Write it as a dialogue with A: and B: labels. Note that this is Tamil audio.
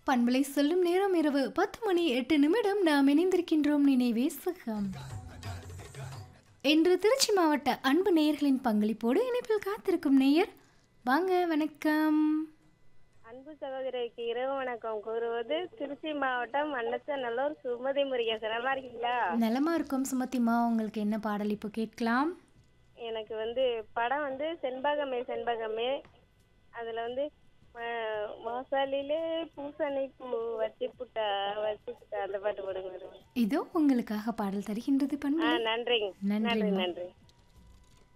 A: பண்பலை சொல்லும் நேரம் இரவு பத்து மணி எட்டு நிமிடம் நாம் இணைந்திருக்கின்றோம் நினைவே சுகம் இன்று திருச்சி மாவட்ட அன்பு நேயர்களின் பங்களிப்போடு இணைப்பில் காத்திருக்கும் நேயர் வாங்க வணக்கம்
B: அன்பு சகோதரிக்கு இரவு வணக்கம் கூறுவது திருச்சி மாவட்டம் மண்ணச்சநல்லூர் சுமதி முருகேசன் நல்லா இருக்கீங்களா
A: நலமா இருக்கும் சுமதிமா உங்களுக்கு என்ன பாடல் இப்போ கேட்கலாம்
B: எனக்கு வந்து படம் வந்து செண்பகமே செண்பகமே அதுல வந்து ம- வாசலிலே பூசணி பூ வச்சு புட்டா வச்சு புட்டா அந்த பாட்டு போடுங்க
A: இதோ உங்களுக்காக பாடல் தருகின்றது
B: ஆ
A: பண்பலை
B: நன்றிங்க
A: நன்றிம்மா.
B: நன்றி நன்றி